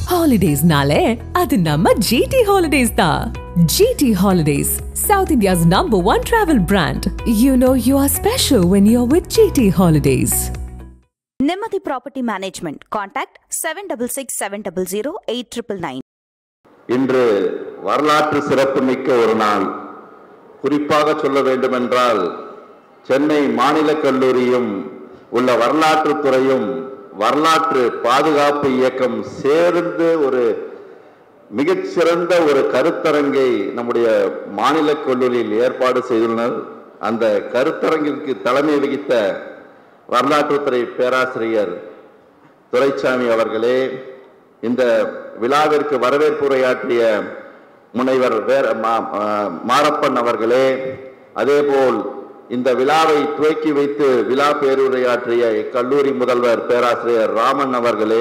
ஹாலிடேஸ்னாலே அது நம்ம ஜிடி ஹாலிடேஸ் தான் GT holidays south India's number one travel brand you know you are special when you are with GT holidays நிம்மதி property management contact seven double six seven double zero eight triple nine இன்று வரலாற்று சிறப்புமிக்க ஒரு நாள் குறிப்பாக சொல்ல வேண்டுமென்றால் சென்னை மாநில கல்லூரியும் உள்ள வரலாற்று துறையும் வரலாற்று பாதுகாப்பு இயக்கம் சேர்ந்து ஒரு மிகச்சிறந்த ஒரு கருத்தரங்கை நம்முடைய மாநில கல்லூரியில் ஏற்பாடு செய்துள்ளனர் அந்த கருத்தரங்கிற்கு தலைமை வகித்த வரலாற்றுத்துறை பேராசிரியர் துரைசாமி அவர்களே இந்த விழாவிற்கு வரவேற்புரையாற்றிய முனைவர் வேற மா- ஆ, மாரப்பன் அவர்களே அதேபோல் இந்த விழாவை துவக்கி வைத்து விழா பேருரையாற்றிய கல்லூரி முதல்வர் பேராசிரியர் ராமன் அவர்களே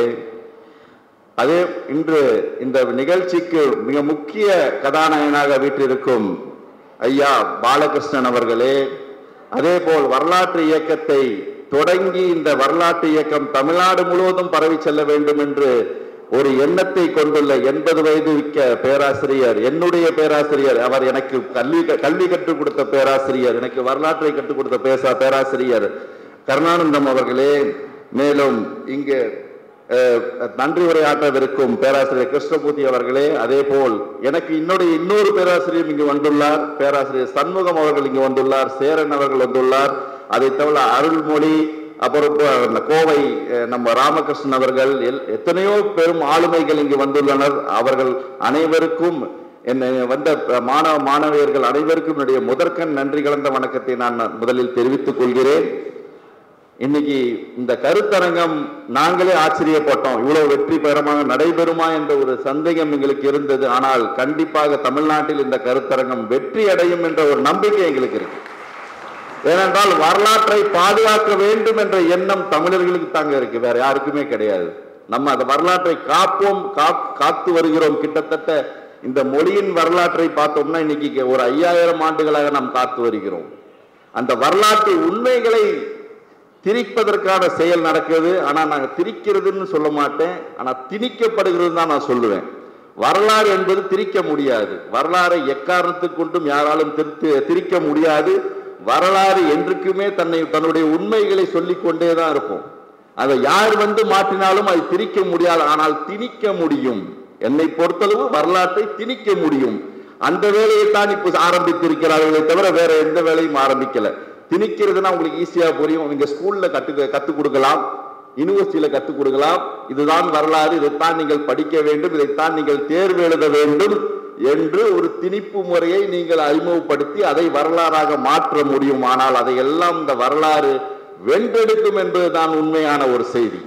அதே இன்று இந்த நிகழ்ச்சிக்கு மிக முக்கிய கதாநாயகனாக வீற்றிருக்கும் ஐயா பாலகிருஷ்ணன் அவர்களே அதேபோல் வரலாற்று இயக்கத்தை தொடங்கி இந்த வரலாற்று இயக்கம் தமிழ்நாடு முழுவதும் பரவி செல்ல வேண்டும் என்று ஒரு எண்ணத்தை கொண்டுள்ள எண்பது வயது மிக்க பேராசிரியர் என்னுடைய பேராசிரியர் அவர் எனக்கு கல்வி கல்வி கற்றுக் கொடுத்த பேராசிரியர் எனக்கு வரலாற்றை கற்றுக் கொடுத்த பேசா பேராசிரியர் கருணானந்தம் அவர்களே மேலும் இங்கு அஹ், நன்றி உரையாற்றவிருக்கும் பேராசிரியர் கிருஷ்ணமூர்த்தி அவர்களே அதே போல் எனக்கு இன்னொரு இன்னொரு பேராசிரியர் இங்கு வந்துள்ளார் பேராசிரியர் சண்முகம் அவர்கள் இங்கு வந்துள்ளார் சேரன் அவர்கள் வந்துள்ளார் அதை தவிர அருள்மொழி அப்புறம் இப்போ அந்த கோவை அஹ், நம்ம ராமகிருஷ்ணன் அவர்கள் எல்- எத்தனையோ பெரும் ஆளுமைகள் இங்கு வந்துள்ளனர் அவர்கள் அனைவருக்கும் என்னை வந்த மாணவ மாணவியர்கள் அனைவருக்கும் என்னுடைய முதற்கண் நன்றி கலந்த வணக்கத்தை நான் முதலில் தெரிவித்துக் கொள்கிறேன் இன்னைக்கு இந்த கருத்தரங்கம் நாங்களே ஆச்சரியப்பட்டோம் இவ்வளவு வெற்றிகரமாக நடைபெறுமா என்ற ஒரு சந்தேகம் எங்களுக்கு இருந்தது ஆனால் கண்டிப்பாக தமிழ்நாட்டில் இந்த கருத்தரங்கம் வெற்றி அடையும் என்ற ஒரு நம்பிக்கை எங்களுக்கு இருக்கு ஏனென்றால் வரலாற்றை பாதுகாக்க வேண்டும் என்ற எண்ணம் தமிழர்களுக்கு தாங்க இருக்கு வேற யாருக்குமே கிடையாது நம்ம அந்த வரலாற்றை காப்போம் கா- காத்து வருகிறோம் கிட்டத்தட்ட இந்த மொழியின் வரலாற்றை பார்த்தோம்னா இன்னைக்கு ஒரு ஐயாயிரம் ஆண்டுகளாக நாம் காத்து வருகிறோம் அந்த வரலாற்று உண்மைகளை திரிப்பதற்கான செயல் நடக்குது ஆனா நாங்க திரிக்கிறதுன்னு சொல்ல மாட்டேன் ஆனா திணிக்கப்படுகிறது தான் நான் சொல்லுவேன் வரலாறு என்பது திரிக்க முடியாது வரலாறை எக்காரணத்துக் கொண்டும் யாராலும் திருத்து திரிக்க முடியாது வரலாறு என்றுக்குமே தன்னை தன்னுடைய உண்மைகளை சொல்லிக் கொண்டே தான் இருக்கும் அதை யார் வந்து மாற்றினாலும் அதை திரிக்க முடியாது ஆனால் திணிக்க முடியும் என்னை பொறுத்தளவு வரலாற்றை திணிக்க முடியும் அந்த வேலையை தான் இப்போ ஆரம்பித்திருக்கிறார்களே தவிர வேற எந்த வேலையும் ஆரம்பிக்கல திணிக்கிறதுனா உங்களுக்கு ஈஸியா புரியும் நீங்க ஸ்கூல்ல கத்து கத்துக் கொடுக்கலாம் யூனிவர்சிட்டியில கத்துக் கொடுக்கலாம் இதுதான் வரலாறு இதைத்தான் நீங்கள் படிக்க வேண்டும் இதைத்தான் நீங்கள் தேர்வு எழுத வேண்டும் என்று ஒரு திணிப்பு முறையை நீங்கள் அறிமுகப்படுத்தி அதை வரலாறாக மாற்ற முடியும் ஆனால் அதையெல்லாம் இந்த வரலாறு வென்றெடுக்கும் என்பதுதான் உண்மையான ஒரு செய்தி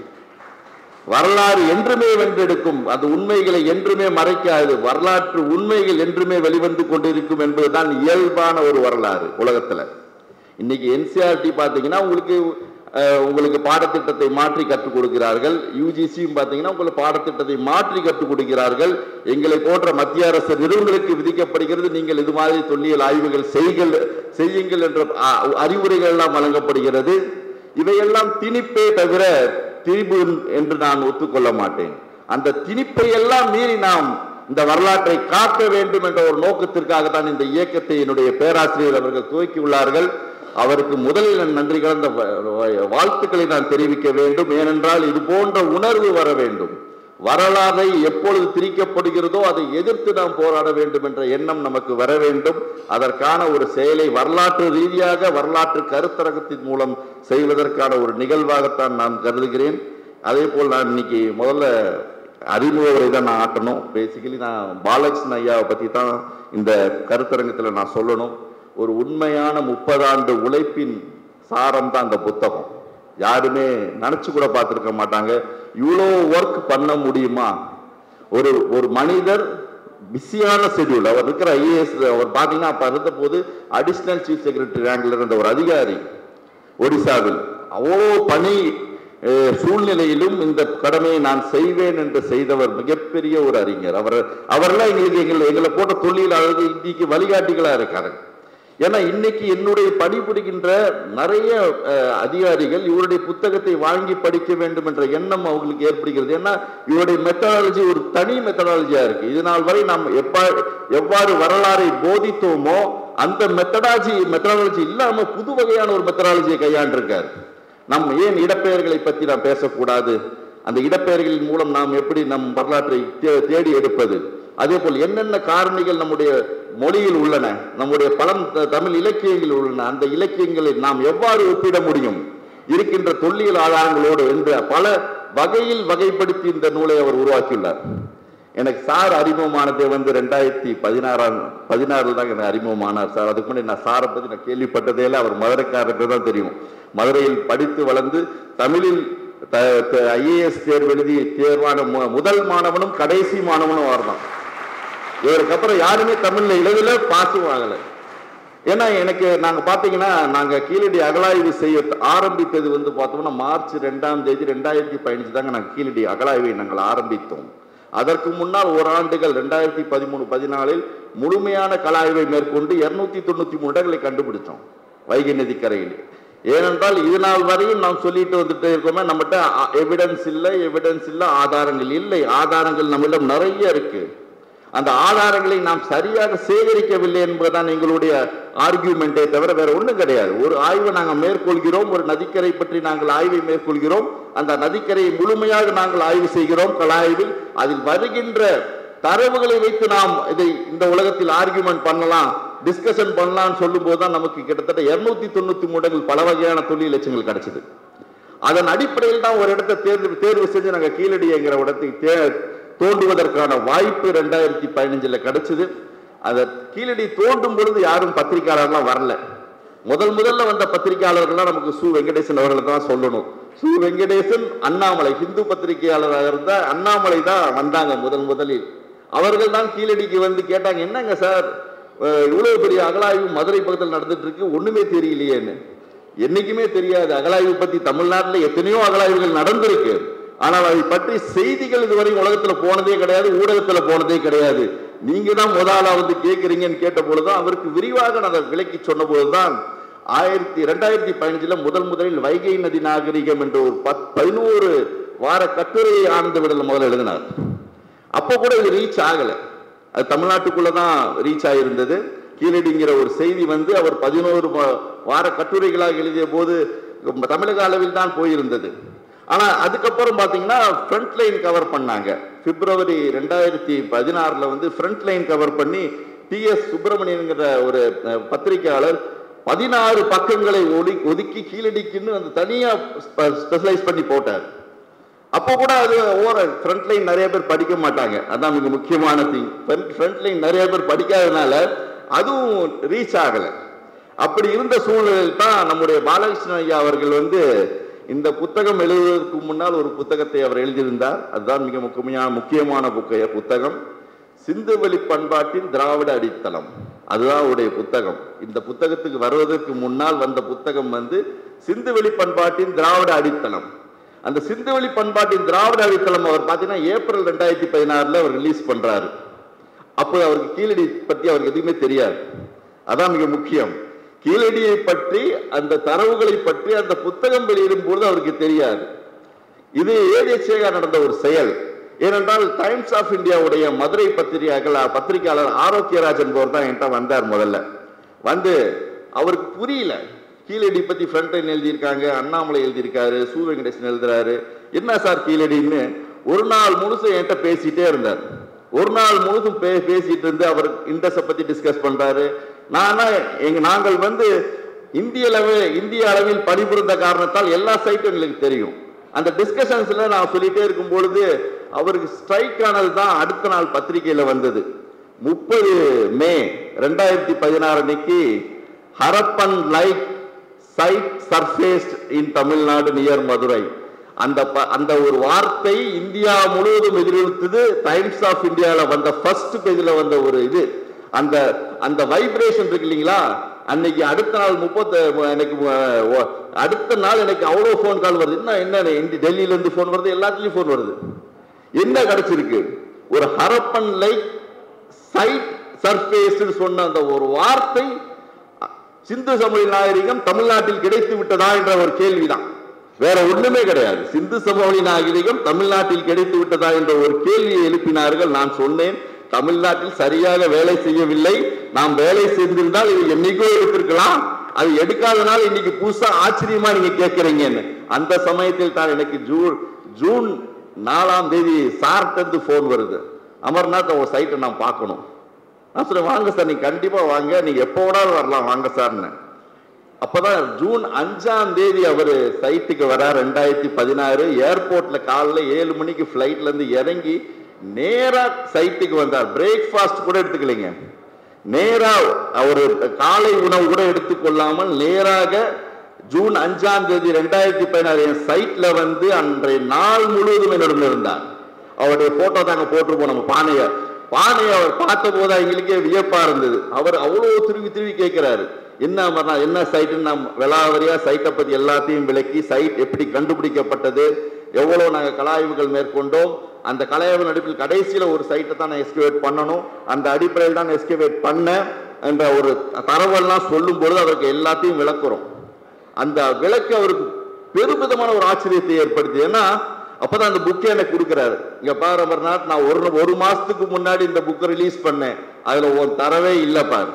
வரலாறு என்றுமே வென்றெடுக்கும் அது உண்மைகளை என்றுமே மறைக்காது வரலாற்று உண்மைகள் என்றுமே வெளிவந்து கொண்டிருக்கும் என்பதுதான் இயல்பான ஒரு வரலாறு உலகத்துல இன்னைக்கு என்சிஆர்டி பாத்தீங்கன்னா உங்களுக்கு அஹ், உங்களுக்கு பாடத்திட்டத்தை மாற்றி கற்றுக் கொடுக்கிறார்கள் யூஜிசியும் பாத்தீங்கன்னா உங்களுக்கு பாடத்திட்டத்தை மாற்றி கற்றுக் கொடுக்கிறார்கள் எங்களை போன்ற மத்திய அரசு நிறுவனங்களுக்கு விதிக்கப்படுகிறது நீங்கள் இது மாதிரி தொல்லியல் ஆய்வுகள் செய்கள் செய்யுங்கள் என்ற அ- அறிவுரைகள் எல்லாம் வழங்கப்படுகிறது இவையெல்லாம் திணிப்பே தவிர திரிபு என்று நான் ஒத்துக்கொள்ள மாட்டேன் அந்த திணிப்பை எல்லாம் மீறி நாம் இந்த வரலாற்றை காக்க வேண்டும் என்ற ஒரு நோக்கத்திற்காக தான் இந்த இயக்கத்தை என்னுடைய பேராசிரியர் அவர்கள் துவக்கியுள்ளார்கள் அவருக்கு முதலில் நான் நன்றி கலந்த வ- வ- வாழ்த்துக்களை நான் தெரிவிக்க வேண்டும் ஏனென்றால் இது போன்ற உணர்வு வர வேண்டும் வரலாறை எப்பொழுது திரிக்கப்படுகிறதோ அதை எதிர்த்து நாம் போராட வேண்டும் என்ற எண்ணம் நமக்கு வர வேண்டும் அதற்கான ஒரு செயலை வரலாற்று ரீதியாக வரலாற்று கருத்தரங்கத்தின் மூலம் செய்வதற்கான ஒரு நிகழ்வாகத்தான் நான் கருதுகிறேன் அதே போல் நான் இன்னைக்கு முதல்ல அறிமுக உரை தான் நான் ஆட்டணும் பேசிக்கலி நான் பாலகிருஷ்ணன் ஐயாவை பற்றி தான் இந்த கருத்தரங்கத்தில் நான் சொல்லணும் ஒரு உண்மையான முப்பதாண்டு உழைப்பின் சாரம் தான் அந்த புத்தகம் யாருமே நினைச்சு கூட பார்த்திருக்க மாட்டாங்க இவ்வளோ ஒர்க் பண்ண முடியுமா ஒரு ஒரு மனிதர் பிஸியான ஷெட்யூல் அவர் இருக்கிற ஐஏஎஸ் அவர் பார்த்தீங்கன்னா அப்ப இருந்த போது அடிஷனல் சீஃப் செக்ரட்டரி ரேங்க்ல இருந்த ஒரு அதிகாரி ஒடிசாவில் அவ்வளோ பணி அஹ், சூழ்நிலையிலும் இந்த கடமையை நான் செய்வேன் என்று செய்தவர் மிகப்பெரிய ஒரு அறிஞர் அவர் அவரெல்லாம் எங்களுக்கு எங்களை எங்களை போட்ட தொழில் அழகு இன்னைக்கு வழிகாட்டிகளா இருக்காரு ஏன்னா இன்னைக்கு என்னுடைய பணிபுரிகின்ற நிறைய அஹ், அதிகாரிகள் இவருடைய புத்தகத்தை வாங்கி படிக்க வேண்டும் என்ற எண்ணம் அவங்களுக்கு ஏற்படுகிறது ஏன்னா இவருடைய மெத்தடாலஜி ஒரு தனி மெத்தடாலஜியா இருக்கு இது நாள் வரை நாம் எப்பா எவ்வாறு வரலாறை போதித்தோமோ அந்த மெத்தடாலஜி மெத்தடாலஜி இல்லாம புது வகையான ஒரு மெத்தடாலஜியை கையாண்டிருக்கார் நம் ஏன் இடப்பெயர்களை பற்றி நாம் பேசக்கூடாது அந்த இடப்பெயர்களின் மூலம் நாம் எப்படி நம் வரலாற்றை தே- தேடி எடுப்பது அதே போல் என்னென்ன காரணிகள் நம்முடைய மொழியில் உள்ளன நம்முடைய பழம் த- தமிழ் இலக்கியங்கள் உள்ளன அந்த இலக்கியங்களை நாம் எவ்வாறு ஒப்பிட முடியும் இருக்கின்ற தொல்லியல் ஆதாரங்களோடு என்ற பல வகையில் வகைப்படுத்தி இந்த நூலை அவர் உருவாக்கியுள்ளார் எனக்கு சார் அறிமுகமானதே வந்து ரெண்டாயிரத்தி பதினாறாம் பதினாறுல தான் எனக்கு அறிமுகமானார் சார் அதுக்கு முன்னாடி நான் சாரை பத்தி நான் கேள்விப்பட்டதே இல்லை அவர் மதுரைக்காரருக்கு தான் தெரியும் மதுரையில் படித்து வளர்ந்து தமிழில் ஐஏஎஸ் தேர்வு எழுதி தேர்வான மு- முதல் மாணவனும் கடைசி மாணவனும் அவர் தான் இவருக்கு அப்புறம் யாருமே தமிழ்ல எழுதல பாசும் ஆகல ஏன்னா எனக்கு நாங்க பாத்தீங்கன்னா நாங்க கீழடி அகழாய்வு செய்ய ஆரம்பித்தது வந்து பார்த்தோம்னா மார்ச் ரெண்டாம் தேதி ரெண்டாயிரத்தி பதினஞ்சு தாங்க நாங்க கீழடி அகழாய்வை நாங்கள் ஆரம்பித்தோம் அதற்கு முன்னால் ஓராண்டுகள் ரெண்டாயிரத்தி பதிமூணு பதினாலில் முழுமையான கலாய்வை மேற்கொண்டு இருநூத்தி தொண்ணூத்தி மூணு இடங்களை கண்டுபிடிச்சோம் வைகை நதிக்கரையில் ஏனென்றால் இது நாள் வரையும் நாம் சொல்லிட்டு வந்துட்டே இருக்கோமே நம்மகிட்ட எவிடன்ஸ் இல்லை எவிடன்ஸ் இல்லை ஆதாரங்கள் இல்லை ஆதாரங்கள் நம்மிடம் நிறைய இருக்கு அந்த ஆதாரங்களை நாம் சரியாக சேகரிக்கவில்லை என்பதுதான் எங்களுடைய ஆர்கியூமெண்டே தவிர வேற ஒண்ணும் கிடையாது ஒரு ஆய்வை நாங்கள் மேற்கொள்கிறோம் ஒரு நதிக்கரை பற்றி நாங்கள் ஆய்வை மேற்கொள்கிறோம் அந்த நதிக்கரையை முழுமையாக நாங்கள் ஆய்வு செய்கிறோம் கலாய்வில் அதில் வருகின்ற தரவுகளை வைத்து நாம் இதை இந்த உலகத்தில் ஆர்கியூமெண்ட் பண்ணலாம் டிஸ்கஷன் பண்ணலாம்னு சொல்லும் போதுதான் நமக்கு கிட்டத்தட்ட இருநூத்தி தொண்ணூத்தி மூடங்கள் பல வகையான தொழில் லட்சங்கள் கிடைச்சது அதன் அடிப்படையில் தான் ஒரு இடத்தை தேர்வு தேர்வு செஞ்சு நாங்கள் கீழடிங்கிற இடத்தை தே தோண்டுவதற்கான வாய்ப்பு ரெண்டாயிரத்தி பதினஞ்சுல கிடைச்சது அதை கீழடி தோண்டும் பொழுது யாரும் பத்திரிகையாளர்லாம் வரல முதல் முதல்ல வந்த பத்திரிகையாளர்கள்லாம் நமக்கு சு வெங்கடேசன் அவர்களை தான் சொல்லணும் சு வெங்கடேசன் அண்ணாமலை ஹிந்து பத்திரிகையாளராக இருந்த அண்ணாமலை தான் வந்தாங்க முதல் முதலில் அவர்கள் தான் கீழடிக்கு வந்து கேட்டாங்க என்னங்க சார் அஹ் இவ்வளவு பெரிய அகலாய்வு மதுரை பக்கத்தில் நடந்துட்டு இருக்கு ஒண்ணுமே தெரியலையேன்னு என்னைக்குமே தெரியாது அகலாய்வு பத்தி தமிழ்நாட்டில் எத்தனையோ அகலாய்வுகள் நடந்திருக்கு ஆனால் அதை பற்றி செய்திகள் இதுவரை உலகத்துல போனதே கிடையாது ஊடகத்துல போனதே கிடையாது நீங்க தான் முதலா வந்து கேட்குறீங்கன்னு கேட்ட பொழுதுதான் அவருக்கு விரிவாக நான் அதை விளக்கி சொன்ன போதுதான் ஆயிரத்தி ரெண்டாயிரத்தி பதினஞ்சுல முதல் முதலில் வைகை நதி நாகரிகம் என்ற ஒரு பத் பதினோரு வார கட்டுரையை ஆனந்த விடல் முதல்ல எழுதினார் அப்போ கூட இது ரீச் ஆகல அது தமிழ்நாட்டுக்குள்ள தான் ரீச் ஆகியிருந்தது கீழடிங்கிற ஒரு செய்தி வந்து அவர் பதினோரு வா- வார கட்டுரைகளாக எழுதிய போது தமிழக அளவில் தான் போயிருந்தது ஆனா அதுக்கப்புறம் பாத்தீங்கன்னா ஃப்ரண்ட் லைன் கவர் பண்ணாங்க பிப்ரவரி ரெண்டாயிரத்தி பதினாறுல வந்து ஃப்ரண்ட் லைன் கவர் பண்ணி டி எஸ் சுப்பிரமணியன்கிற ஒரு அஹ், பத்திரிகையாளர் பதினாறு பக்கங்களை ஒடி ஒதுக்கி கீழடிக்குன்னு அந்த தனியா ஸ்பெஷலைஸ் பண்ணி போட்டார் அப்போ கூட அது ஓர ஃப்ரண்ட் லைன் நிறைய பேர் படிக்க மாட்டாங்க அதான் மிக முக்கியமான திங் ஃப்ரண்ட் லைன் நிறைய பேர் படிக்காதனால அதுவும் ரீச் ஆகல அப்படி இருந்த சூழ்நிலையில் தான் நம்முடைய பாலகிருஷ்ணன் ஐயா அவர்கள் வந்து இந்த புத்தகம் எழுதுவதற்கு முன்னால் ஒரு புத்தகத்தை அவர் எழுதியிருந்தார் அதுதான் மிக முக்கியமான முக்கியமான புக்க புத்தகம் சிந்துவெளி பண்பாட்டின் திராவிட அடித்தளம் அதுதான் அவருடைய புத்தகம் இந்த புத்தகத்துக்கு வருவதற்கு முன்னால் வந்த புத்தகம் வந்து சிந்துவெளி பண்பாட்டின் திராவிட அடித்தளம் அந்த சிந்துவெளி பண்பாட்டின் திராவிட அடித்தளம் அவர் பார்த்தீங்கன்னா ஏப்ரல் ரெண்டாயிரத்தி பதினாறுல அவர் ரிலீஸ் பண்றாரு அப்போ அவருக்கு கீழடி பத்தி அவருக்கு எதுவுமே தெரியாது அதான் மிக முக்கியம் கீழடியை பற்றி அந்த தரவுகளை பற்றி அந்த புத்தகம் வெளியிடும் பொழுது அவருக்கு தெரியாது இது ஏதேச்சையாக நடந்த ஒரு செயல் ஏனென்றால் டைம்ஸ் ஆஃப் இந்தியாவுடைய மதுரை பத்திரிகையாளர் பத்திரிகையாளர் ஆரோக்கியராஜ் என்பவர் தான் என்கிட்ட வந்தார் முதல்ல வந்து அவருக்கு புரியல கீழடி பத்தி ஃப்ரண்ட் லைன் எழுதியிருக்காங்க அண்ணாமலை எழுதியிருக்காரு சு வெங்கடேசன் எழுதுறாரு என்ன சார் கீழடின்னு ஒரு நாள் முழுசும் என்கிட்ட பேசிட்டே இருந்தார் ஒரு நாள் முழுசும் பே பேசிட்டு இருந்து அவர் இண்டஸை பத்தி டிஸ்கஸ் பண்றாரு நானா எங்க நாங்கள் வந்து இந்திய அளவில் இந்திய அளவில் பணிபுரிந்த காரணத்தால் எல்லா சைட்டும் எங்களுக்கு தெரியும் அந்த டிஸ்கஷன்ஸ்ல நான் சொல்லிட்டே இருக்கும் பொழுது அவருக்கு ஸ்ட்ரைக் ஆனது தான் அடுத்த நாள் பத்திரிகையில வந்தது முப்பது மே ரெண்டாயிரத்தி பதினாறு அன்னைக்கு Harappan like site surfaced in Tamil Nadu near Madurai அந்த ப- அந்த ஒரு வார்த்தை இந்தியா முழுவதும் எதிரொலித்தது டைம்ஸ் ஆஃப் இந்தியால வந்த ஃபர்ஸ்ட் பேஜ்ல வந்த ஒரு இது அந்த அந்த வைப்ரேஷன் இருக்கு இல்லைங்களா அன்னைக்கு அடுத்த நாள் முப்பத்த எனக்கு அஹ், ஒ- அடுத்த நாள் எனக்கு அவ்வளோ ஃபோன் கால் வருது என்ன என்ன இந்தி- டெல்லியில இருந்து ஃபோன் வருது எல்லாத்துலயும் ஃபோன் வருது என்ன கிடைச்சிருக்கு ஒரு ஹரப்பன் லைக் சைட் சர்ஃபேஸ் சொன்ன அந்த ஒரு வார்த்தை சிந்து சமவெளி நாகரிகம் தமிழ்நாட்டில் கிடைத்து விட்டதா என்ற ஒரு கேள்விதான் வேற ஒண்ணுமே கிடையாது சிந்து சமவெளி நாகரிகம் தமிழ்நாட்டில் கிடைத்து விட்டதா என்ற ஒரு கேள்வியை எழுப்பினார்கள் நான் சொன்னேன் தமிழ்நாட்டில் சரியாக வேலை செய்யவில்லை நாம் வேலை செய்திருந்தால் இது என்னைக்கோ எடுத்திருக்கலாம் அது எடுக்காதனால இன்னைக்கு புதுசா ஆச்சரியமா நீங்க கேட்கறீங்கன்னு அந்த சமயத்தில் தான் எனக்கு ஜூன் ஜூன் நாலாம் தேதி சார்ட்ட இருந்து போன் வருது அமர்நாத் உங்க சைட்டை நான் பார்க்கணும் நான் சொல்றேன் வாங்க சார் நீங்க கண்டிப்பா வாங்க நீங்க எப்போ வேணாலும் வரலாம் வாங்க சார்னு அப்பதான் ஜூன் அஞ்சாம் தேதி அவர் சைட்டுக்கு வர ரெண்டாயிரத்தி பதினாறு ஏர்போர்ட்ல காலைல ஏழு மணிக்கு ஃபிளைட்ல இருந்து இறங்கி நேரா சைட்டுக்கு வந்தார் பிரேக்ஃபாஸ்ட் கூட எடுத்துக்கலைங்க நேரா அவர் காலை உணவு கூட எடுத்துக்கொள்ளாமல் நேராக ஜூன் அஞ்சாம் தேதி ரெண்டாயிரத்தி பதினாறு என் சைட்ல வந்து அன்றைய நாள் முழுவதும் என்னுடன் இருந்தார் அவருடைய போட்டோ தாங்க போட்டிருப்போம் நம்ம பானையை பானையை அவர் பார்த்த போது எங்களுக்கே வியப்பா இருந்தது அவர் அவ்வளவு திரும்பி திரும்பி கேட்கிறாரு என்ன அமர்னா என்ன சைட்டுன்னு நாம் விலாவரியா சைட்டை பத்தி எல்லாத்தையும் விளக்கி சைட் எப்படி கண்டுபிடிக்கப்பட்டது எவ்வளவு நாங்க கலாய்வுகள் மேற்கொண்டோம் அந்த கலாய்வு நடிப்பில் கடைசியில ஒரு சைட்டை தான் நான் எஸ்கவேட் பண்ணணும் அந்த அடிப்படையில் தான் எஸ்கவேட் பண்ணேன் என்ற ஒரு தரவெல்லாம் சொல்லும் பொழுது அவருக்கு எல்லாத்தையும் விளக்குறோம் அந்த விளக்கு அவருக்கு பெருமிதமான ஒரு ஆச்சரியத்தை ஏற்படுத்தி ஏன்னா அப்பதான் அந்த புக்கை எனக்கு கொடுக்குறாரு இங்க பாரு அமர்நாத் நான் ஒரு ஒரு மாசத்துக்கு முன்னாடி இந்த புக்கை ரிலீஸ் பண்ணேன் அதுல ஒரு தரவே இல்லை பாரு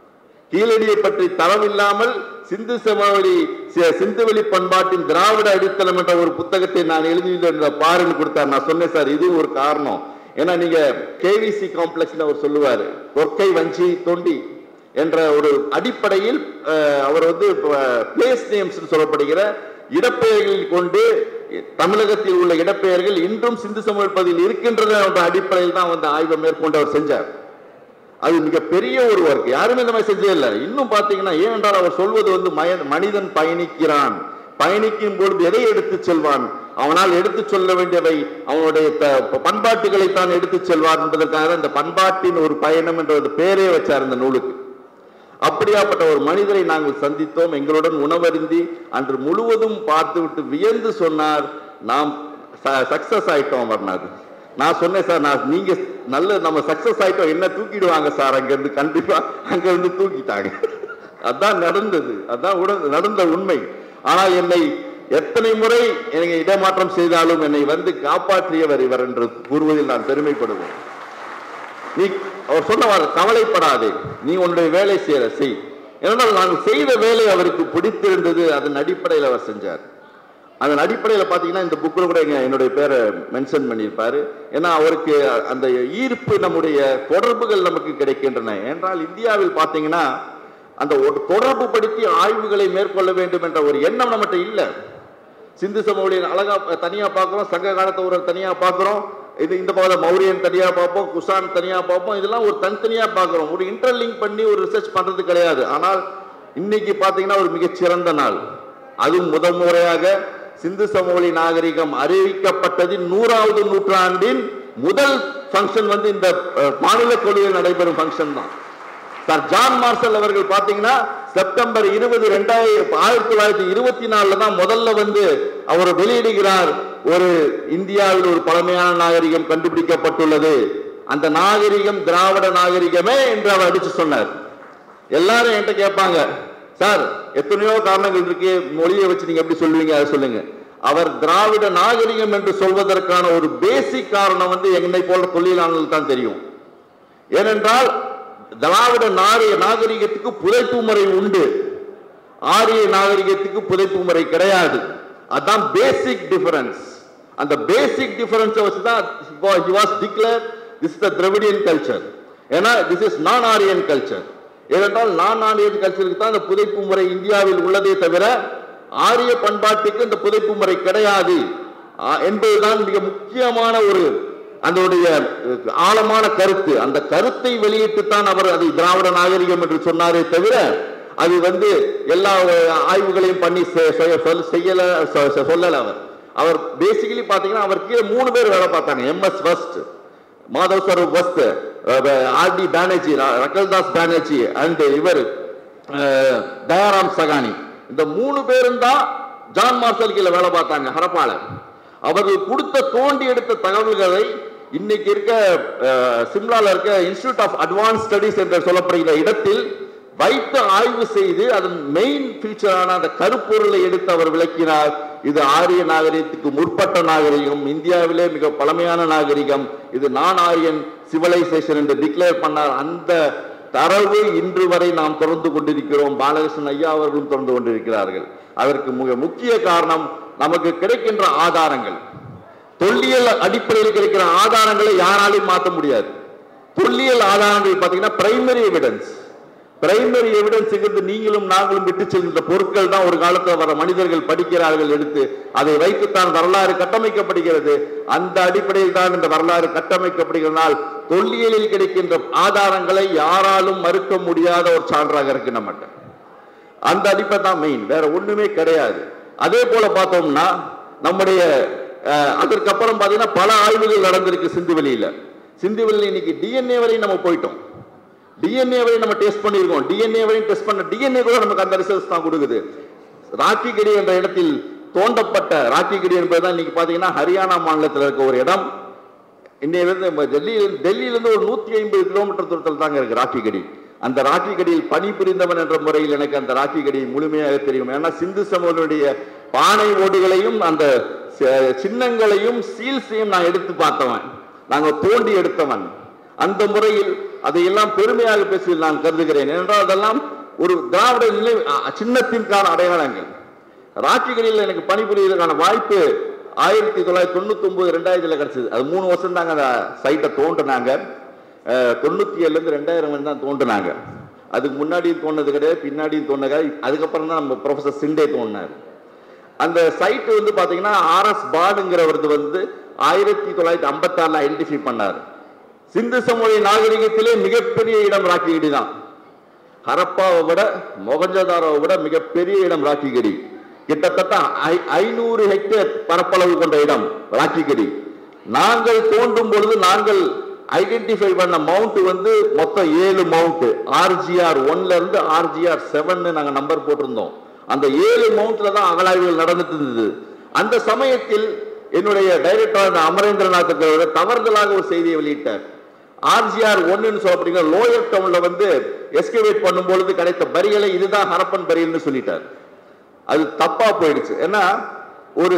கீழடியை பற்றி தரவில்லாமல் சிந்து சமவெளி சி- சிந்துவெளி பண்பாட்டின் திராவிட அடித்தளம் என்ற ஒரு புத்தகத்தை நான் எழுதியிருந்த பாருன்னு கொடுத்தார் நான் சொன்னேன் சார் இது ஒரு காரணம் ஏன்னா நீங்க கேவிசி காம்ப்ளெக்ஸ்ல அவர் சொல்லுவாரு கொற்கை வஞ்சி தொண்டி என்ற ஒரு அடிப்படையில் அஹ், அவர் வந்து பிளேஸ் நேம்ஸ் சொல்லப்படுகிற இடப்பெயர்களில் கொண்டு தமிழகத்தில் உள்ள இடப்பெயர்கள் இன்றும் சிந்து சமவெளி பகுதியில் இருக்கின்றன என்ற அடிப்படையில் தான் வந்து ஆய்வை மேற்கொண்டு அவர் செஞ்சார் அது மிக பெரிய ஒரு ஒர்க் யாருமே இந்த மாதிரி செஞ்சே இல்லை இன்னும் பாத்தீங்கன்னா ஏனென்றால் அவர் சொல்வது வந்து மய- மனிதன் பயணிக்கிறான் பயணிக்கும் பொழுது எதை எடுத்து செல்வான் அவனால் எடுத்து சொல்ல வேண்டியவை அவனுடைய த- பண்பாட்டுகளை தான் எடுத்து செல்வான் என்பதற்காக இந்த பண்பாட்டின் ஒரு பயணம் என்ற ஒரு பெயரே வச்சார் இந்த நூலுக்கு அப்படியாப்பட்ட ஒரு மனிதரை நாங்கள் சந்தித்தோம் எங்களுடன் உணவருந்தி அன்று முழுவதும் பார்த்துவிட்டு வியந்து சொன்னார் நாம் சக்சஸ் ஆயிட்டோம் அமர்நாத் நான் சொன்னேன் சார் நான் நீங்க நல்ல நம்ம சக்சஸ் ஆயிட்டோம் என்ன தூக்கிடுவாங்க சார் அங்க இருந்து கண்டிப்பா அங்க இருந்து தூக்கிட்டாங்க அதான் நடந்தது அதான் உட- நடந்த உண்மை ஆனால் என்னை எத்தனை முறை என்னை இடமாற்றம் செய்தாலும் என்னை வந்து காப்பாற்றியவர் இவர் என்று கூறுவதில் நான் பெருமைப்படுவேன் நீ அவர் சொன்னவாறு கவலைப்படாதே நீ உன்னுடைய வேலை செய்யற செய் ஏனென்றால் நான் செய்த வேலை அவருக்கு பிடித்திருந்தது அதன் அடிப்படையில் அவர் செஞ்சார் அதன் அடிப்படையில் பார்த்தீங்கன்னா இந்த புக்கில் கூட எங்க- என்னுடைய பேரை மென்ஷன் பண்ணியிருப்பாரு ஏன்னா அவருக்கு அந்த ஈர்ப்பு நம்முடைய தொடர்புகள் நமக்கு கிடைக்கின்றன என்றால் இந்தியாவில் பார்த்தீங்கன்னா அந்த ஒரு தொடர்பு படுத்தி ஆய்வுகளை மேற்கொள்ள வேண்டும் என்ற ஒரு எண்ணம் நம்மகிட்ட இல்லை சிந்து சமவெளியின் அழகா தனியா பார்க்கிறோம் சங்க காலத்தை ஒரு தனியா பார்க்கிறோம் இது இந்த பக்கம் மௌரியன் தனியா பார்ப்போம் குஷான் தனியா பார்ப்போம் இதெல்லாம் ஒரு தனித்தனியா பார்க்கிறோம் ஒரு இன்டர்லிங்க் பண்ணி ஒரு ரிசர்ச் பண்றது கிடையாது ஆனால் இன்னைக்கு பாத்தீங்கன்னா ஒரு மிகச்சிறந்த நாள் அதுவும் முதல் முறையாக சிந்து சமவெளி நாகரிகம் அறிவிக்கப்பட்டதின் நூறாவது நூற்றாண்டின் முதல் ஃபங்க்ஷன் வந்து இந்த அஹ், மாநில கொள்கையில் நடைபெறும் ஃபங்க்ஷன் தான் சார் ஜான் மார்ஷல் அவர்கள் பாத்தீங்கன்னா செப்டம்பர் இருபது ரெண்டாயிரத்தி ஆயிரத்தி தொள்ளாயிரத்தி இருபத்தி நாலுல தான் முதல்ல வந்து அவர் வெளியிடுகிறார் ஒரு இந்தியாவில் ஒரு பழமையான நாகரிகம் கண்டுபிடிக்கப்பட்டுள்ளது அந்த நாகரிகம் திராவிட நாகரிகமே என்று அவர் அடிச்சு சொன்னார் எல்லாரும் என்கிட்ட கேட்பாங்க சார் எத்தனையோ காரணங்கள் இருக்கு மொழியை வச்சு நீங்க எப்படி சொல்லுவீங்க அதை சொல்லுங்க அவர் திராவிட நாகரிகம் என்று சொல்வதற்கான ஒரு பேசிக் காரணம் வந்து என்னை போல தொழிலாளர்கள் தான் தெரியும் ஏனென்றால் திராவிட நாரிய நாகரிகத்துக்கு புதைப்பு முறை உண்டு ஆரிய நாகரிகத்துக்கு புதைப்பு முறை கிடையாது அதான் பேசிக் டிஃபரன்ஸ் அந்த பேசிக் டிஃபரன்ஸை வச்சு தான் he was declared this is the Dravidian culture ஏன்னா this is non Aryan culture ஏனென்றால் நான் ஆரியன் கல்ச்சருக்கு தான் இந்த புதைப்பு முறை இந்தியாவில் உள்ளதே தவிர ஆரிய பண்பாட்டுக்கு இந்த புதைப்பு முறை கிடையாது ஆ, என்பதுதான் மிக முக்கியமான ஒரு அதனுடைய அஹ், ஆழமான கருத்து அந்த கருத்தை வெளியிட்டு தான் அவர் அதை திராவிட நாகரிகம் என்று சொன்னாரே தவிர அது வந்து எல்லா அஹ், ஆய்வுகளையும் பண்ணி செ- செ- சொல்- செய்யல சொ- சொ- சொல்லல அவர் அவர் பேசிக்கலி பாத்தீங்கன்னா அவர் கீழே மூணு பேர் வேலை பார்த்தாங்க எம்எஸ் ஃபர்ஸ்ட் மாதவ் சரூப் வஸ்த் R D Banerji Rakhaldas Banerji and இவர் அஹ், தயாராம் சகானி இந்த மூணு பேரும் தான் ஜான் மார்ஷல் கீழே வேலை பார்த்தாங்க ஹரப்பால அவர்கள் கொடுத்த தோண்டி எடுத்த தகவல்களை இன்னைக்கு இருக்க அஹ், சிம்லால இருக்க இன்ஸ்டிடியூட் ஆஃப் அட்வான்ஸ் ஸ்டடிஸ் என்று சொல்லப்படுகிற இடத்தில் வைத்து ஆய்வு செய்து அதன் மெயின் ஃபீச்சரான அந்த கருப்பொருளை எடுத்து அவர் விளக்கினார் இது ஆரிய நாகரிகத்துக்கு முற்பட்ட நாகரிகம் இந்தியாவிலே மிக பழமையான நாகரிகம் இது நான் ஆரியன் சிவிலைசேஷன் என்று டிக்ளேர் பண்ணார் அந்த தரவு இன்று வரை நாம் தொடர்ந்து கொண்டிருக்கிறோம் பாலகிருஷ்ணன் ஐயா அவர்களும் தொடர்ந்து கொண்டிருக்கிறார்கள் அதற்கு மிக முக்கிய காரணம் நமக்கு கிடைக்கின்ற ஆதாரங்கள் தொல்லியல் அடிப்படையில் கிடைக்கிற ஆதாரங்களை யாராலையும் மாற்ற முடியாது தொல்லியல் ஆதாரங்கள் பார்த்தீங்கன்னா பிரைமரி எவிடன்ஸ் பிரைமரி எவிடன்ஸுங்கிறது நீங்களும் நாங்களும் விட்டு செல்கின்ற பொருட்கள் தான் ஒரு காலத்தில் வர மனிதர்கள் படிக்கிறார்கள் எடுத்து அதை வைத்துத்தான் வரலாறு கட்டமைக்கப்படுகிறது அந்த அடிப்படையில் தான் இந்த வரலாறு கட்டமைக்கப்படுகிறதால் தொல்லியலில் கிடைக்கின்ற ஆதாரங்களை யாராலும் மறுக்க முடியாத ஒரு சான்றாக இருக்கு நம்மகிட்ட அந்த அடிப்படை தான் மெயின் வேற ஒண்ணுமே கிடையாது அதே போல பார்த்தோம்னா நம்முடைய அஹ், அதற்கப்புறம் பார்த்தீங்கன்னா பல ஆய்வுகள் நடந்திருக்கு சிந்துவெளியில சிந்துவெளியில் இன்னைக்கு டிஎன்ஏ வரையும் நம்ம போயிட்டோம் டிஎன்ஏ வரையும் நம்ம டெஸ்ட் பண்ணியிருக்கோம் டிஎன்ஏ வரையும் டெஸ்ட் பண்ண டிஎன்ஏ கூட நமக்கு அந்த ரிசல்ட்ஸ் தான் கொடுக்குது ராக்கிகடி என்ற இடத்தில் தோண்டப்பட்ட ராக்கிகடி என்பதுதான் இன்னைக்கு பாத்தீங்கன்னா ஹரியானா மாநிலத்தில் இருக்க ஒரு இடம் இன்னையிலிருந்து நம்ம டெல்லியில் டெல்லியிலிருந்து ஒரு நூத்தி ஐம்பது கிலோமீட்டர் தூரத்தில் தாங்க இருக்கு ராக்கிகடி அந்த ராக்கிகடியில் பணிபுரிந்தவன் என்ற முறையில் எனக்கு அந்த ராக்கிகடி முழுமையாக தெரியும் ஏன்னா சிந்து சமூகனுடைய பானை ஓடுகளையும் அந்த ச- சின்னங்களையும் சீல்ஸையும் நான் எடுத்து பார்த்தவன் நாங்க தோண்டி எடுத்தவன் அந்த முறையில் அதையெல்லாம் பெருமையாக பேசி நான் கருதுகிறேன் ஏனென்றால் அதெல்லாம் ஒரு திராவிட நிலை அ- சின்னத்திற்கான அடையாளங்கள் ராக்கிகளில் எனக்கு பணிபுரியதற்கான வாய்ப்பு ஆயிரத்தி தொள்ளாயிரத்தி தொண்ணூத்தி ஒன்பது ரெண்டாயிரத்துல கிடைச்சது அது மூணு வருஷம் தாங்க அந்த சைட்டை தோண்டினாங்க அஹ், தொண்ணூத்தி ஏழுல இருந்து ரெண்டாயிரம் வந்து தான் தோண்டினாங்க அதுக்கு முன்னாடியும் தோண்டது கிடையாது பின்னாடியும் தோணுங்க அதுக்கப்புறம் தான் நம்ம ப்ரொஃபசர் சிண்டே தோண்டினார் அந்த சைட் வந்து பாத்தீங்கன்னா ஆர்எஸ் பாடுங்கிறவரது வந்து ஆயிரத்தி தொள்ளாயிரத்தி ஐம்பத்தி ஆறுல ஐடென்டிஃபை பண்ணார் சிந்து சமூக நாகரிகத்திலே மிகப்பெரிய இடம் ராக்கிகடி தான் ஹரப்பாவை விட மொகஞ்சதாரோவை விட மிகப்பெரிய இடம் ராக்கிகடி கிட்டத்தட்ட ஐ- ஐநூறு ஹெக்டேர் பரப்பளவு கொண்ட இடம் ராக்கிகடி நாங்கள் தோண்டும் பொழுது நாங்கள் ஐடென்டிஃபை பண்ண மவுண்ட் வந்து மொத்தம் ஏழு மவுண்ட் ஆர்ஜிஆர் ஒன்ல இருந்து ஆர்ஜிஆர் செவன் நாங்க நம்பர் போட்டிருந்தோம் அந்த ஏழு மவுண்ட்ல தான் அகழாய்வுகள் நடந்துட்டு இருந்தது அந்த சமயத்தில் என்னுடைய டைரக்டர் அமரேந்திரநாத் அவர்கள் தவறுதலாக ஒரு செய்தியை வெளியிட்டார் ஆர்ஜிஆர் ஒன்னுன்னு சொல்லப்படுகிற லோயர் டவுன்ல வந்து எஸ்கவேட் பண்ணும்பொழுது கிடைத்த பரிகளை இதுதான் ஹரப்பன் பரியல்னு சொல்லிட்டார் அது தப்பா போயிடுச்சு ஏன்னா ஒரு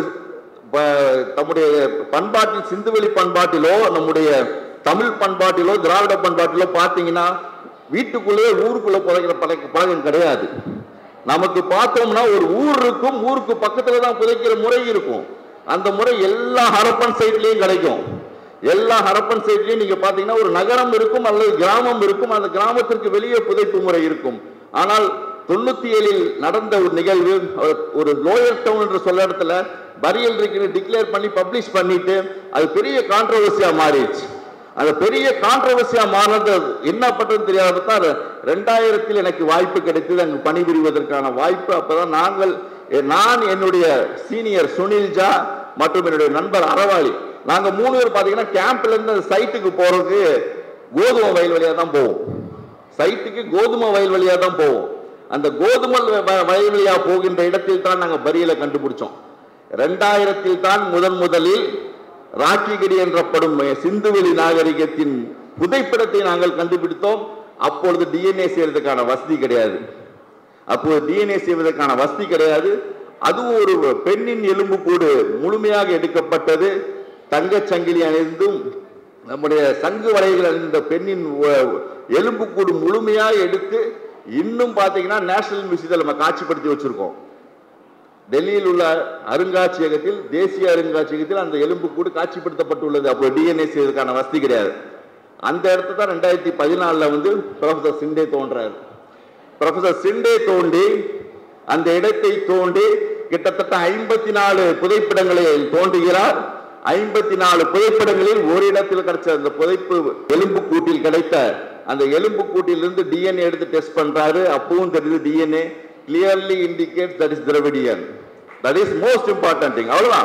ப- நம்முடைய பண்பாட்டில் சிந்துவெளி பண்பாட்டிலோ நம்முடைய தமிழ் பண்பாட்டிலோ திராவிட பண்பாட்டிலோ பார்த்தீங்கன்னா வீட்டுக்குள்ளேயே ஊருக்குள்ள புதைக்கிற பழக்க பழக்கம் கிடையாது நமக்கு பார்த்தோம்னா ஒரு ஊர் இருக்கும் ஊருக்கு பக்கத்துல தான் புதைக்கிற முறை இருக்கும் அந்த முறை எல்லா ஹரப்பன் சைட்லயும் கிடைக்கும் எல்லா ஹரப்பன் சைட்லயும் நீங்க பாத்தீங்கன்னா ஒரு நகரம் இருக்கும் அல்லது கிராமம் இருக்கும் அந்த கிராமத்திற்கு வெளியே புதைப்பு முறை இருக்கும் ஆனால் தொண்ணூத்தி ஏழில் நடந்த ஒரு நிகழ்வு ஒரு- ஒரு லோயர் டவுன் என்று சொல்ல இடத்துல பரியல் இருக்குன்னு டிக்ளேர் பண்ணி பப்ளிஷ் பண்ணிட்டு அது பெரிய கான்ட்ரவர்சியா மாறிடுச்சு அந்த பெரிய கான்ட்ரவர்சியா மாறினது என்ன பண்றது தெரியாத தான் ரெண்டாயிரத்தில் எனக்கு வாய்ப்பு கிடைத்தது அங்கு பணிபுரிவதற்கான வாய்ப்பு அப்பதான் நாங்கள் எ- நான் என்னுடைய சீனியர் சுனில் ஜா மற்றும் என்னுடைய நண்பர் அறவாளி நாங்க மூணு பேர் பாத்தீங்கன்னா கேம்ப்ல இருந்து அந்த சைட்டுக்கு போறதுக்கு கோதுமை வயல் வழியா தான் போவோம் சைட்டுக்கு கோதுமை வயல் வழியா தான் போவோம் அந்த கோதுமை வ- வயல் வழியா போகின்ற இடத்தில் தான் நாங்க பரியலை கண்டுபிடிச்சோம் ரெண்டாயிரத்தில் தான் முதன் முதலில் ராக்கிகடி என்றப்படும் சிந்துவெளி நாகரிகத்தின் புதைப்பிடத்தை நாங்கள் கண்டுபிடித்தோம் அப்பொழுது டிஎன்ஏ செய்யறதுக்கான வசதி கிடையாது அப்போது டிஎன்ஏ செய்வதற்கான வசதி கிடையாது அதுவும் ஒரு பெண்ணின் எலும்புக்கூடு முழுமையாக எடுக்கப்பட்டது தங்கச் சங்கிலி அணிந்தும் நம்முடைய சங்கு வளைகள் அணிந்த பெண்ணின் உ- எலும்புக்கூடு முழுமையாக எடுத்து இன்னும் பார்த்தீங்கன்னா நேஷனல் மியூசியத்தில் நம்ம காட்சிப்படுத்தி வச்சிருக்கோம் டெல்லியில் உள்ள அருங்காட்சியகத்தில் தேசிய அருங்காட்சியகத்தில் அந்த எலும்புக்கூடு காட்சிப்படுத்தப்பட்டுள்ளது அப்போ டிஎன்ஏ செய்வதற்கான வசதி கிடையாது அந்த இடத்த தான் ரெண்டாயிரத்தி பதினாலுல வந்து ப்ரொஃபசர் சிண்டே தோன்றாரு ப்ரொஃபசர் சிண்டே தோண்டி அந்த இடத்தை தோண்டி கிட்டத்தட்ட ஐம்பத்தி நாலு புதைப்பிடங்களை தோண்டுகிறார் ஐம்பத்தி நாலு புதைப்பிடங்களில் ஒரு இடத்தில் கிடைச்ச அந்த புதைப்பு எலும்பு கூட்டில் கிடைத்த அந்த எலும்பு கூட்டிலிருந்து டிஎன்ஏ எடுத்து டெஸ்ட் பண்றாரு அப்பவும் தெரியுது DNA clearly indicate that is Dravidian that is most important thing அவ்வளவுதான்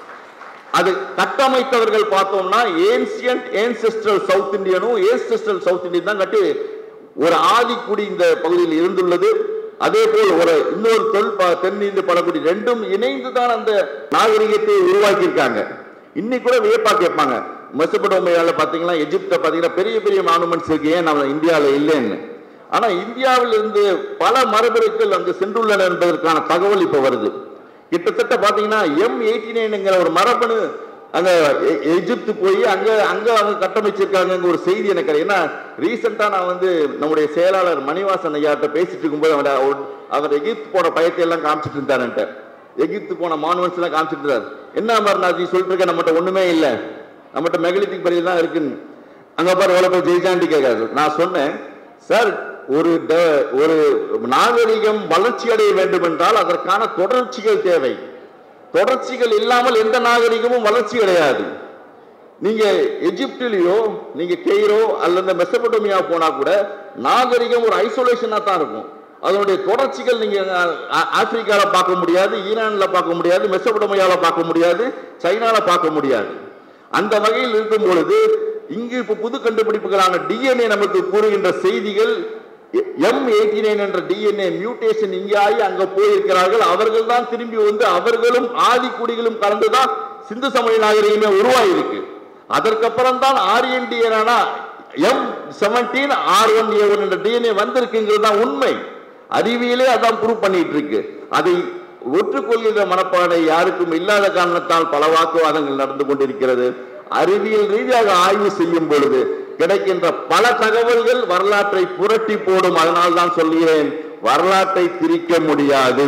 அது கட்டமைத்தவர்கள் பார்த்தோம்னா ஏன்சியன்ட் ஏன்செஸ்ட்ரல் சவுத் இந்தியனும் ஏன்செஸ்ட்ரல் சவுத் இந்தியன் தான் கட்டி ஒரு ஆதிக்குடி இந்த பகுதியில் இருந்துள்ளது அதே போல் ஒரு இன்னொரு தொல் ப- தென்னிந்திய பழங்குடி ரெண்டும் இணைந்து தான் அந்த நாகரிகத்தை உருவாக்கியிருக்காங்க இன்னைக்கு கூட வியப்பா கேட்பாங்க மெசபடோமையால பாத்தீங்கன்னா எஜிப்த பாத்தீங்கன்னா பெரிய பெரிய மானுமெண்ட்ஸ் இருக்கு ஏன் நம்ம இந்தியாவில் இல்லைன்னு ஆனா இந்தியாவில் இருந்து பல மரபணுக்கள் அங்கு சென்றுள்ளன என்பதற்கான தகவல் இப்ப வருது கிட்டத்தட்ட பாத்தீங்கன்னா எம் எயிட்டி நைன்ங்கிற ஒரு மரபணு அங்க எ- எகிப்து போய் அங்க அங்க அவங்க கட்டமைச்சிருக்காங்க ஒரு செய்தி எனக்கு கிடையாது. ஏன்னா ரீசெண்டா நான் வந்து நம்முடைய செயலாளர் மணிவாசன் ஐயாட்ட பேசிட்டு இருக்கும்போது அவர் அவர்- அவர் எகிப்து போன பயத்தை எல்லாம் காமிச்சிட்டு இருந்தாருன்ட்டு எகிப்து போன மானுவன்ஸ் எல்லாம் காமிச்சிட்டு இருந்தார் என்ன அமர்நாத் நீ சொல்லிட்டு இருக்க நம்மகிட்ட ஒண்ணுமே இல்லை நம்மகிட்ட மெகலித்திக் பகுதி தான் இருக்குன்னு அங்க பாரு எவ்வளவு பேர் ஜெயிச்சாண்டி கேட்காது நான் சொன்னேன் சார் ஒரு ட- ஒரு நாகரிகம் வளர்ச்சி அடைய வேண்டும் என்றால் அதற்கான தொடர்ச்சிகள் தேவை தொடர்ச்சிகள் இல்லாமல் எந்த நாகரிகமும் வளர்ச்சி கிடையாது நீங்க எஜிப்திலேயோ நீங்க கெய்ரோ அல்லது மெசபடோமியா போனா கூட நாகரிகம் ஒரு ஐசோலேஷனா தான் இருக்கும் அதனுடைய தொடர்ச்சிகள் நீங்க ஆ- ஆ- ஆப்பிரிக்கால பார்க்க முடியாது ஈரான்ல பார்க்க முடியாது மெசபடோமியால பார்க்க முடியாது சைனால பார்க்க முடியாது அந்த வகையில் இருக்கும் பொழுது இங்கு இப்ப புது கண்டுபிடிப்புகளான டிஎன்ஏ நமக்கு கூறுகின்ற செய்திகள் எம் எயிட்டி நைன் என்ற டிஎன்ஏ மியூட்டேஷன் இங்கே ஆகி அங்க போயிருக்கிறார்கள் அவர்கள் தான் திரும்பி வந்து அவர்களும் ஆதி குடிகளும் கலந்துதான் சிந்து சமய நாகரிகமே உருவாயிருக்கு அதற்கப்புறம் தான் ஆரியன்டியனான M seventeen R one A one என்ற டிஎன்ஏ வந்திருக்குங்கிறது தான் உண்மை அறிவியலே அதான் ப்ரூவ் பண்ணிட்டு இருக்கு அதை ஒற்றுக்கொள்கிற மனப்பாடை யாருக்கும் இல்லாத காரணத்தால் பல வாக்குவாதங்கள் நடந்து கொண்டிருக்கிறது அறிவியல் ரீதியாக ஆய்வு செய்யும் பொழுது கிடைக்கின்ற பல தகவல்கள் வரலாற்றை புரட்டி போடும் அதனால் தான் சொல்கிறேன் வரலாற்றை திரிக்க முடியாது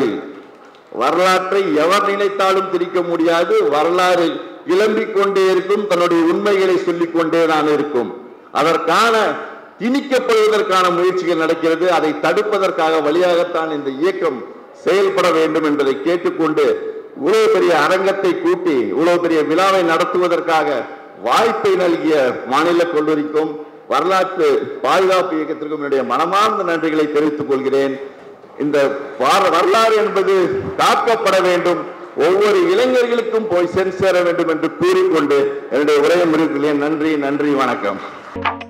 வரலாற்றை எவர் நினைத்தாலும் திரிக்க முடியாது வரலாறு கிளம்பிக் கொண்டே இருக்கும் தன்னுடைய உண்மைகளை சொல்லிக் கொண்டே தான் இருக்கும் அதற்கான திணிக்கப்படுவதற்கான முயற்சிகள் நடக்கிறது அதை தடுப்பதற்காக வழியாகத்தான் இந்த இயக்கம் செயல்பட வேண்டும் என்பதை கேட்டுக்கொண்டு இவ்வளவு பெரிய அரங்கத்தை கூட்டி இவ்வளவு பெரிய விழாவை நடத்துவதற்காக வாய்ப்பை நல்கிய மாநில கல்லூரிக்கும் வரலாற்று பாதுகாப்பு இயக்கத்திற்கும் என்னுடைய மனமார்ந்த நன்றிகளை தெரிவித்துக் கொள்கிறேன் இந்த வார- வரலாறு என்பது காக்கப்பட வேண்டும் ஒவ்வொரு இளைஞர்களுக்கும் போய் சென்று சேர வேண்டும் என்று கூறிக்கொண்டு என்னுடைய உரையை முடிவுகிறேன் நன்றி நன்றி வணக்கம்